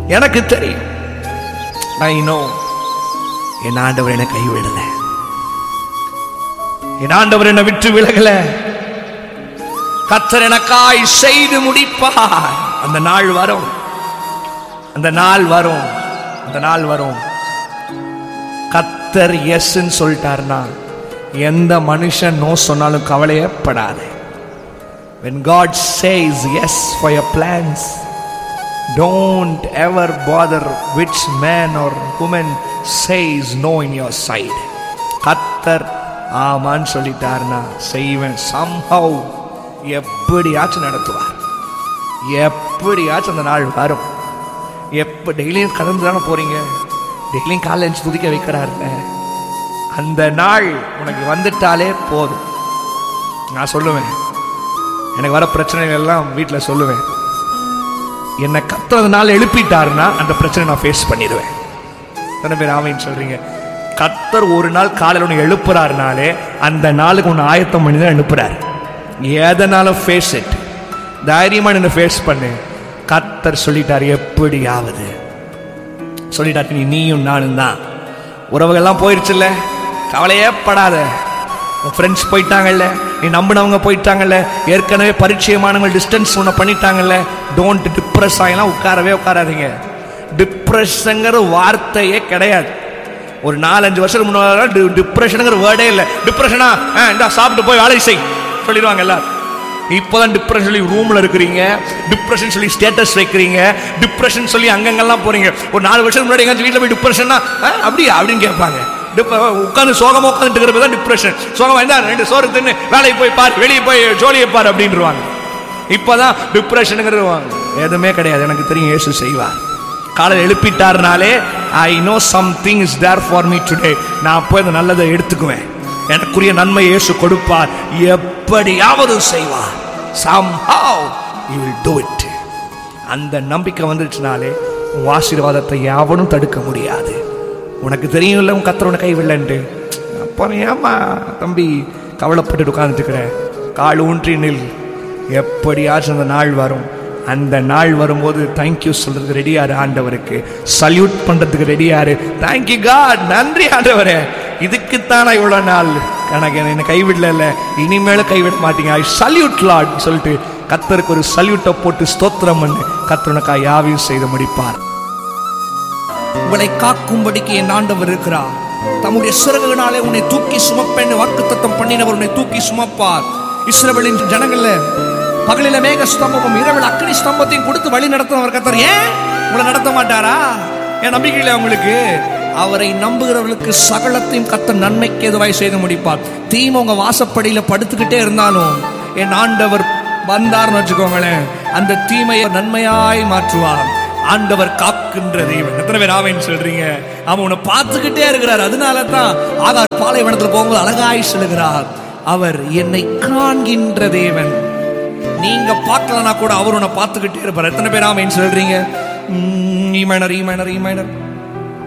எனக்கு தெரியும் I know என் ஆண்டவர் என்னை கைவிடல என் ஆண்டவர் என்னை விட்டு விலகல கத்தர் எனக்காய் செய்து முடிப்பார் அந்த நாள் வரும் அந்த நாள் வரும் அந்த நாள் வரும் கத்தர் எஸ்ன்னு சொல்லிட்டாருன்னா எந்த மனுஷன் நோ சொன்னாலும் கவலையப்படாது when god says yes for your plans don't ever bother which man or woman says no in your side கத்தர் ஆமான்னு சொல்லிட்டாருன்னா செய்வேன் somehow எப்படியாச்சும் நடத்துவார் எப்படியாச்சும் அந்த நாள் வரும் எப்போ டெய்லியும் கடந்து தானே போறீங்க டெய்லியும் காலைல எழுந்து துதிக்க வைக்கிறாருங்க அந்த நாள் உனக்கு வந்துட்டாலே போதும் நான் சொல்லுவேன் எனக்கு வர பிரச்சனைகள் எல்லாம் வீட்டில் சொல்லுவேன் என்னை கத்துறதுனால எழுப்பிட்டாருன்னா அந்த பிரச்சனை நான் ஃபேஸ் பண்ணிடுவேன் எத்தனை பேர் ஆமைன்னு சொல்றீங்க கத்தர் ஒரு நாள் காலையில் உன்னை எழுப்புறாருனாலே அந்த நாளுக்கு உன்னை ஆயத்தம் பண்ணி தான் எழுப்புறாரு எதனாலும் ஃபேஸ் இட் தைரியமா நின்று ஃபேஸ் பண்ணு கத்தர் சொல்லிட்டார் எப்படியாவது சொல்லிட்டாரு நீ நீயும் நானும் தான் உறவுகள்லாம் போயிருச்சுல்ல கவலையே படாத உன் ஃப்ரெண்ட்ஸ் போயிட்டாங்கல்ல நீ நம்பினவங்க போயிட்டாங்கல்ல ஏற்கனவே பரிச்சயமானவங்க டிஸ்டன்ஸ் ஒன்று பண்ணிட்டாங்கல்ல டோன்ட் டிப்ரெஸ் ஆகலாம் உட்காரவே உட்காராதீங்க டிப்ரெஷனுங்கிற வார்த்தையே கிடையாது ஒரு நாலஞ்சு வருஷத்துக்கு முன்னாடி டிப்ரெஷனுங்கிற வேர்டே இல்லை டிப்ரெஷனா இந்த சாப்பிட்டு போய் வேலை செய் சொல்லிடுவாங்க எல்லாரும் இப்போதான் டிப்ரெஷன் சொல்லி ரூம்ல இருக்கிறீங்க டிப்ரெஷன் சொல்லி ஸ்டேட்டஸ் வைக்கிறீங்க டிப்ரெஷன் சொல்லி அங்கங்கெல்லாம் போறீங்க ஒரு நாலு வருஷம் முன்னாடி எங்க வீட்டில் போய் டிப்ரெஷன்னா அப்படியா அப்படின்னு கேட்பாங்க உட்காந்து சோகமா உட்காந்துட்டு இருக்கிறது தான் டிப்ரெஷன் சோகமா இருந்தா ரெண்டு சோறு தின்னு வேலைக்கு போய் பார் வெளியே போய் ஜோலியை பார் அப்படின்றவாங்க இப்போதான் டிப்ரெஷனுங்கிறது எதுவுமே கிடையாது எனக்கு தெரியும் இயேசு செய்வார் காலையில் எழுப்பிட்டாருனாலே I know something is there for me today நான் போய் அந்த நல்லதை எடுத்துக்குவேன் எனக்குரிய நன்மை இயேசு கொடுப்பார் எப்படியாவது செய்வார் somehow he will do it அந்த நம்பிக்கை வந்துருச்சுனாலே உன் ஆசீர்வாதத்தை யாவனும் தடுக்க முடியாது உனக்கு தெரியும்ல உன் கத்தர் உன கைவிடலன்ட்டு அப்புறம் ஏமா தம்பி கவலைப்பட்டு உட்கார்ந்துட்டு இருக்கிற கால் ஊன்றி நில் எப்படியாச்சும் அந்த நாள் வரும் அந்த நாள் வரும்போது தேங்க்யூ சொல்றதுக்கு ரெடியாரு ஆண்டவருக்கு சல்யூட் பண்றதுக்கு ரெடியாரு தேங்க்யூ காட் நன்றி ஆண்டவரே இதுக்குத்தானா இவ்வளோ நாள் எனக்கு என்னை கைவிடல இனிமேலும் கைவிட மாட்டீங்க ஐ சல்யூட் லாட் சொல்லிட்டு கத்தருக்கு ஒரு சல்யூட்டை போட்டு ஸ்தோத்திரம் பண்ணு கத்தருனக்கா யாவையும் செய்து முடிப்பார் உங்களை காக்கும்படிக்கு என் ஆண்டவர் இருக்கிறார் தம்முடைய சிறகுனாலே உன்னை தூக்கி சுமப்பேன் வாக்குத்தத்தம் பண்ணினவர் உன்னை தூக்கி சுமப்பார் இஸ்ரவேலின் ஜனங்கள்ல பகலில மேக ஸ்தம்பமும் இரவில் அக்னி ஸ்தம்பத்தையும் கொடுத்து வழி நடத்தினவர் கத்தர் ஏன் உங்களை நடத்த மாட்டாரா என் நம்பிக்கையில உங்களுக்கு அவரை நம்புகிறவர்களுக்கு சகலத்தையும் கத்த நன்மைக்கு எதுவாய் செய்து முடிப்பார் தீமை உங்க வாசப்படியில படுத்துக்கிட்டே இருந்தாலும் என் ஆண்டவர் வந்தார்னு வச்சுக்கோங்களேன் அந்த தீமையை நன்மையாய் மாற்றுவார் ஆண்டவர் காக்கின்ற தெய்வன் எத்தனை பேர் ஆவேன்னு சொல்றீங்க அவன் உன்னை பார்த்துக்கிட்டே இருக்கிறார் அதனால தான் ஆகார் பாலைவனத்துல போகும்போது அழகாய் சொல்லுகிறார் அவர் என்னை காண்கின்ற தேவன் நீங்க பார்க்கலனா கூட அவர் உன்னை பார்த்துக்கிட்டே இருப்பார் எத்தனை பேர் ஆமைன்னு சொல்றீங்க ஈமைனர் ஈமைனர் ஈமைனர்